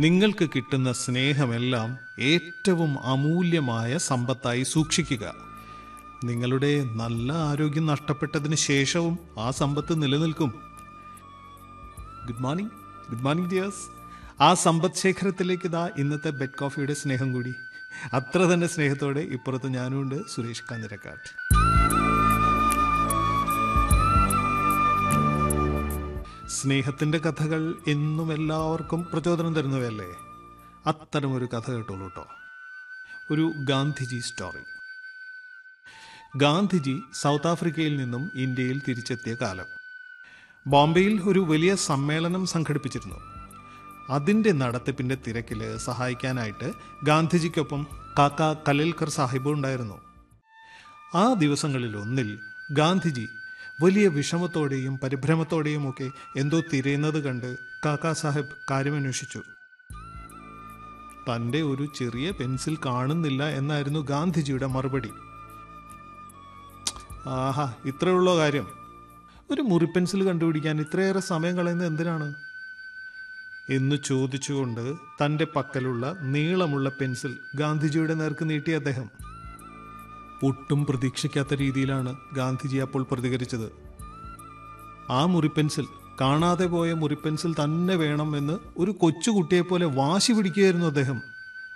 നിങ്ങൾക്ക് കിട്ടുന്ന സ്നേഹമെല്ലാം ഏറ്റവും അമൂല്യമായ സമ്പത്തായി സൂക്ഷിക്കുക നിങ്ങളുടെ നല്ല ആരോഗ്യം നഷ്ടപ്പെട്ടതിന് ശേഷവും ആ സമ്പത്ത് നിലനിൽക്കും good morning good morning dears ആ സമ്പദ് ശേഖരത്തിലേക്ക് ഇതാ ഇന്നത്തെ ബെഡ് കോഫിയുടെ സ്നേഹം കൂടി അത്ര തന്നെ സ്നേഹത്തോടെ ഇപ്പുറത്ത് ഞാനും ഉണ്ട് സുരേഷ് കാഞ്ഞിരക്കാട്ട് സ്നേഹത്തിന്റെ കഥകൾ എന്നും എല്ലാവർക്കും പ്രചോദനം തരുന്നവയല്ലേ അത്തരമൊരു കഥ കേട്ടോളൂ കേട്ടോ ഒരു ഗാന്ധിജി സ്റ്റോറി ഗാന്ധിജി സൗത്ത് ആഫ്രിക്കയിൽ നിന്നും ഇന്ത്യയിൽ തിരിച്ചെത്തിയ കാലം ബോംബെയിൽ ഒരു വലിയ സമ്മേളനം സംഘടിപ്പിച്ചിരുന്നു അതിൻ്റെ നടത്തിപ്പിൻ്റെ തിരക്കിൽ സഹായിക്കാനായിട്ട് ഗാന്ധിജിക്കൊപ്പം കാക്ക കലിൽക്കർ സാഹിബും ഉണ്ടായിരുന്നു ആ ദിവസങ്ങളിൽ ഒന്നിൽ ഗാന്ധിജി വലിയ വിഷമത്തോടെയും പരിഭ്രമത്തോടെയും ഒക്കെ എന്തോ തിരയുന്നത് കണ്ട് കാക്കാ സാഹിബ് കാര്യമന്വേഷിച്ചു തൻ്റെ ഒരു ചെറിയ പെൻസിൽ കാണുന്നില്ല എന്നായിരുന്നു ഗാന്ധിജിയുടെ മറുപടി ആഹാ ഇത്രയുള്ള കാര്യം ഒരു മുറി പെൻസിൽ കണ്ടുപിടിക്കാൻ ഇത്രയേറെ സമയം കളയുന്നത് എന്തിനാണ് എന്ന് ചോദിച്ചുകൊണ്ട് തൻ്റെ പക്കലുള്ള നീളമുള്ള പെൻസിൽ ഗാന്ധിജിയുടെ നേർക്ക് നീട്ടി അദ്ദേഹം ഒട്ടും പ്രതീക്ഷിക്കാത്ത രീതിയിലാണ് ഗാന്ധിജി അപ്പോൾ പ്രതികരിച്ചത് ആ മുറിപ്പെൻസിൽ കാണാതെ പോയ മുറിപ്പെൻസിൽ തന്നെ വേണം എന്ന് ഒരു കൊച്ചുകുട്ടിയെപ്പോലെ വാശി പിടിക്കുകയായിരുന്നു അദ്ദേഹം